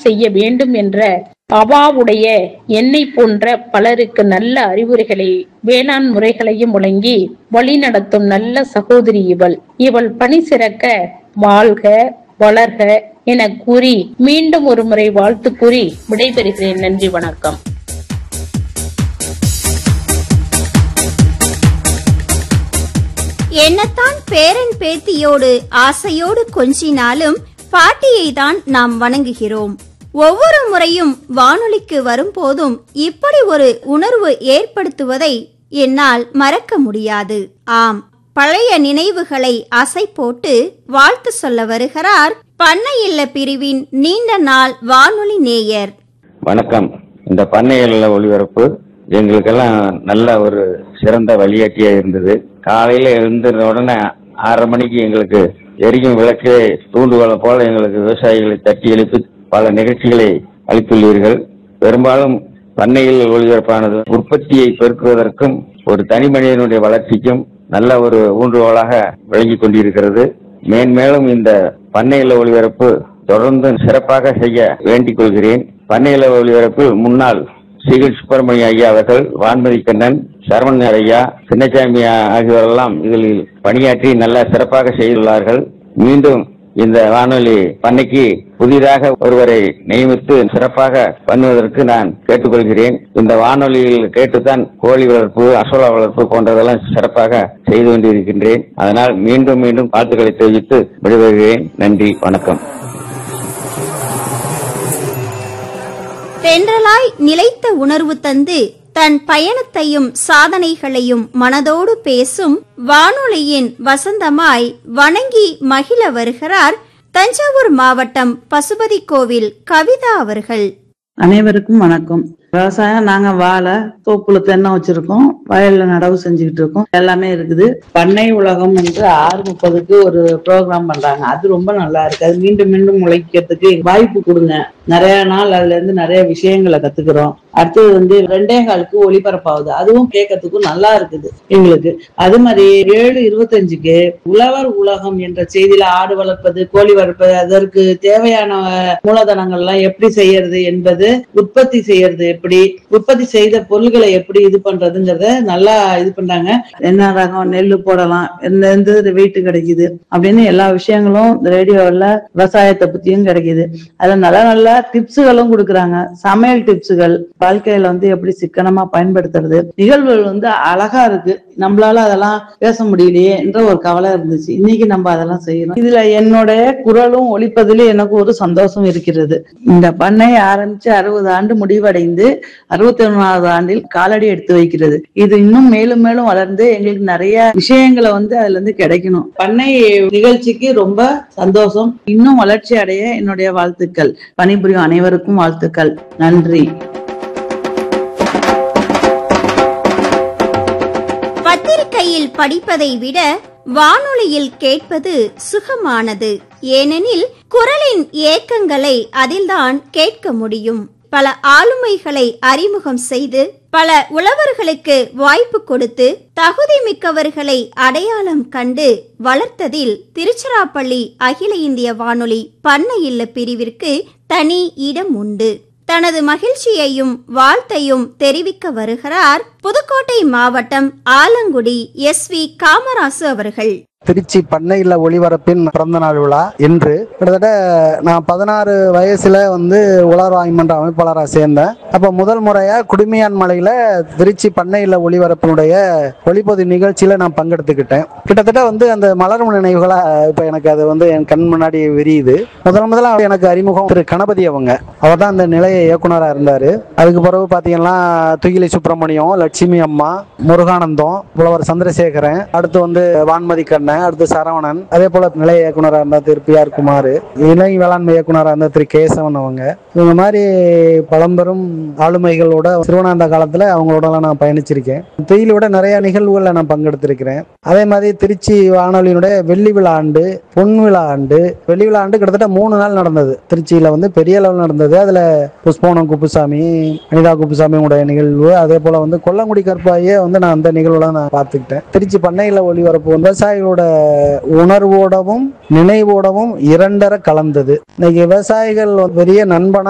செய்ய வேண்டும் என்ற அவாவுடைய என்னை போன்ற பலருக்கு நல்ல அறிவுரைகளை வேளாண் முறைகளையும் வழங்கி வழிநடத்தும் நல்ல சகோதரி இவள் இவள் பணி சிறக்க வாழ்க வளர்க என கூறி மீண்டும் ஒரு முறை வாழ்த்து கூறி விடைபெறுகிறேன் நன்றி வணக்கம் என்னத்தான் பேரன் பேத்தியோடு ஆசையோடு கொஞ்சினாலும் பாட்டியை தான் நாம் வணங்குகிறோம் ஒவ்வொரு முறையும் வானொலிக்கு வரும்போதும் இப்படி ஒரு உணர்வு ஏற்படுத்துவதை என்னால் மறக்க முடியாது ஆம் பழைய நினைவுகளை அசை போட்டு வாழ்த்து சொல்ல வருகிறார் பண்ணை இல்ல பிரிவின் நீண்ட நாள் வானொலி நேயர் வணக்கம் இந்த பண்ணையில ஒளிபரப்பு எங்களுக்கெல்லாம் நல்ல ஒரு சிறந்த வழிகாட்டியா இருந்தது காலையில எழுந்த உடனே ஆறரை மணிக்கு எங்களுக்கு எரியும் விளக்கு தூண்டுகோலை போல எங்களுக்கு விவசாயிகளை தட்டி எழுப்பி பல நிகழ்ச்சிகளை அளித்துள்ளீர்கள் பெரும்பாலும் பண்ணையில் ஒளிபரப்பானது உற்பத்தியை பெருக்குவதற்கும் ஒரு தனி மனிதனுடைய வளர்ச்சிக்கும் நல்ல ஒரு ஊன்றுகோலாக விளங்கி கொண்டிருக்கிறது மேன்மேலும் இந்த பண்ணையில ஒளிபரப்பு தொடர்ந்து சிறப்பாக செய்ய வேண்டிக் கொள்கிறேன் பண்ணையில ஒளிபரப்பு முன்னாள் சீகல் சுப்பிரமணிய ஐயா அவர்கள் வான்மதி கண்ணன் சரவணன் ஐயா சின்னசாமி ஆகியோரெல்லாம் இதில் பணியாற்றி நல்ல சிறப்பாக செய்துள்ளார்கள் மீண்டும் இந்த வானொலி பண்ணைக்கு புதிதாக ஒருவரை நியமித்து சிறப்பாக பண்ணுவதற்கு நான் கேட்டுக்கொள்கிறேன் இந்த வானொலியில் கேட்டுத்தான் கோழி வளர்ப்பு அசோலா வளர்ப்பு போன்றதெல்லாம் சிறப்பாக செய்து கொண்டிருக்கின்றேன் அதனால் மீண்டும் மீண்டும் வாழ்த்துக்களை தெரிவித்து விடைபெறுகிறேன் நன்றி வணக்கம் தென்றலாய் நிலைத்த உணர்வு தந்து தன் பயணத்தையும் சாதனைகளையும் மனதோடு பேசும் வானொலியின் வசந்தமாய் வணங்கி மகிழ வருகிறார் தஞ்சாவூர் மாவட்டம் பசுபதி கோவில் கவிதா அவர்கள் அனைவருக்கும் வணக்கம் விவசாயம் நாங்க வாழை தோப்புல தென்னை வச்சிருக்கோம் வயல்ல நடவு செஞ்சுக்கிட்டு இருக்கோம் எல்லாமே இருக்குது பண்ணை உலகம் என்று ஆறு முப்பதுக்கு ஒரு ப்ரோக்ராம் பண்றாங்க அது ரொம்ப நல்லா இருக்கு அது மீண்டும் மீண்டும் உழைக்கிறதுக்கு வாய்ப்பு கொடுங்க நிறைய நாள் அதுல இருந்து நிறைய விஷயங்களை கத்துக்கிறோம் அடுத்தது வந்து ரெண்டே காலுக்கு ஒளிபரப்பாகுது அதுவும் கேட்கறதுக்கும் நல்லா இருக்குது எங்களுக்கு அது மாதிரி ஏழு இருபத்தஞ்சுக்கு உழவர் உலகம் என்ற செய்தியில ஆடு வளர்ப்பது கோழி வளர்ப்பது அதற்கு தேவையான மூலதனங்கள்லாம் எப்படி செய்யறது என்பது உற்பத்தி செய்யறது எப்படி உற்பத்தி செய்த பொருள்களை எப்படி இது பண்றதுங்கிறத நல்லா இது பண்றாங்க என்ன ரகம் நெல்லு போடலாம் எந்த எந்த வெயிட் கிடைக்குது அப்படின்னு எல்லா விஷயங்களும் ரேடியோவில் விவசாயத்தை பத்தியும் கிடைக்குது அதுல நல்ல நல்ல டிப்ஸுகளும் கொடுக்குறாங்க சமையல் டிப்ஸுகள் வாழ்க்கையில வந்து எப்படி சிக்கனமா பயன்படுத்துறது நிகழ்வுகள் வந்து அழகா இருக்கு நம்மளால அதெல்லாம் பேச முடியலையே என்ற ஒரு கவலை இருந்துச்சு இன்னைக்கு நம்ம அதெல்லாம் செய்யறோம் இதுல என்னுடைய குரலும் ஒழிப்பதில் எனக்கு ஒரு சந்தோஷம் இருக்கிறது இந்த பண்ணை ஆரம்பிச்சு அறுபது ஆண்டு முடிவடைந்து அறுபத்தி ஒன்னாவது ஆண்டில் காலடி எடுத்து வைக்கிறது இது இன்னும் மேலும் மேலும் வளர்ந்து எங்களுக்கு நிறைய விஷயங்களை வந்து அதுல இருந்து கிடைக்கணும் பண்ணை நிகழ்ச்சிக்கு ரொம்ப சந்தோஷம் இன்னும் வளர்ச்சி அடைய என்னுடைய வாழ்த்துக்கள் பணிபுரியும் அனைவருக்கும் வாழ்த்துக்கள் நன்றி பத்திரிகையில் படிப்பதை விட வானொலியில் கேட்பது சுகமானது ஏனெனில் குரலின் ஏக்கங்களை அதில்தான் கேட்க முடியும் பல ஆளுமைகளை அறிமுகம் செய்து பல உழவர்களுக்கு வாய்ப்பு கொடுத்து தகுதி மிக்கவர்களை அடையாளம் கண்டு வளர்த்ததில் திருச்சிராப்பள்ளி அகில இந்திய வானொலி பண்ணை இல்ல பிரிவிற்கு தனி இடம் உண்டு தனது மகிழ்ச்சியையும் வாழ்த்தையும் தெரிவிக்க வருகிறார் புதுக்கோட்டை மாவட்டம் ஆலங்குடி எஸ் வி காமராசு அவர்கள் திருச்சி பண்ணையில் ஒளிபரப்பின் பிறந்த நாள் விழா இன்று கிட்டத்தட்ட நான் பதினாறு வயசுல வந்து உலர் வாய்மன்ற அமைப்பாளராக சேர்ந்தேன் அப்போ முதல் முறையாக குடுமியான் மலையில் திருச்சி பண்ணையில் ஒளிபரப்பினுடைய ஒளிப்பதிவு நிகழ்ச்சியில் நான் பங்கெடுத்துக்கிட்டேன் கிட்டத்தட்ட வந்து அந்த மலரும் நினைவுகளாக இப்போ எனக்கு அது வந்து என் கண் முன்னாடி விரியுது முதல் முதல்ல எனக்கு அறிமுகம் திரு கணபதி அவங்க அவர் தான் அந்த நிலைய இயக்குனராக இருந்தார் அதுக்கு பிறகு பார்த்தீங்கன்னா துகிலை சுப்பிரமணியம் லட்சுமி அம்மா முருகானந்தம் புலவர் சந்திரசேகரன் அடுத்து வந்து வான்மதி கண்ணன் அடுத்து சரவணன் அதே போல நிலைய இயக்குனராக இருந்த திரு பி ஆர் குமார் இணை வேளாண்மை இயக்குனராக இருந்த திரு கேசவன் அவங்க இவங்க மாதிரி பழம்பெரும் ஆளுமைகளோட திருவண்ணாந்த காலத்துல அவங்களோட நான் பயணிச்சிருக்கேன் துயிலோட நிறைய நிகழ்வுகளில் நான் பங்கெடுத்திருக்கிறேன் அதே மாதிரி திருச்சி வானொலியினுடைய வெள்ளி விழா ஆண்டு பொன் விழா ஆண்டு வெள்ளி விழா ஆண்டு கிட்டத்தட்ட மூணு நாள் நடந்தது திருச்சியில வந்து பெரிய அளவில் நடந்தது அதுல புஷ்போனம் குப்புசாமி அனிதா குப்புசாமியோட நிகழ்வு அதே போல வந்து கொல்லங்குடி கற்பாயே வந்து நான் அந்த நிகழ்வுல நான் பார்த்துக்கிட்டேன் திருச்சி பண்ணையில ஒளிபரப்பு விவசாயிகளோட உணர்வோடவும் நினைவோடவும் இரண்டர கலந்தது இன்னைக்கு விவசாயிகள் பெரிய நண்பனா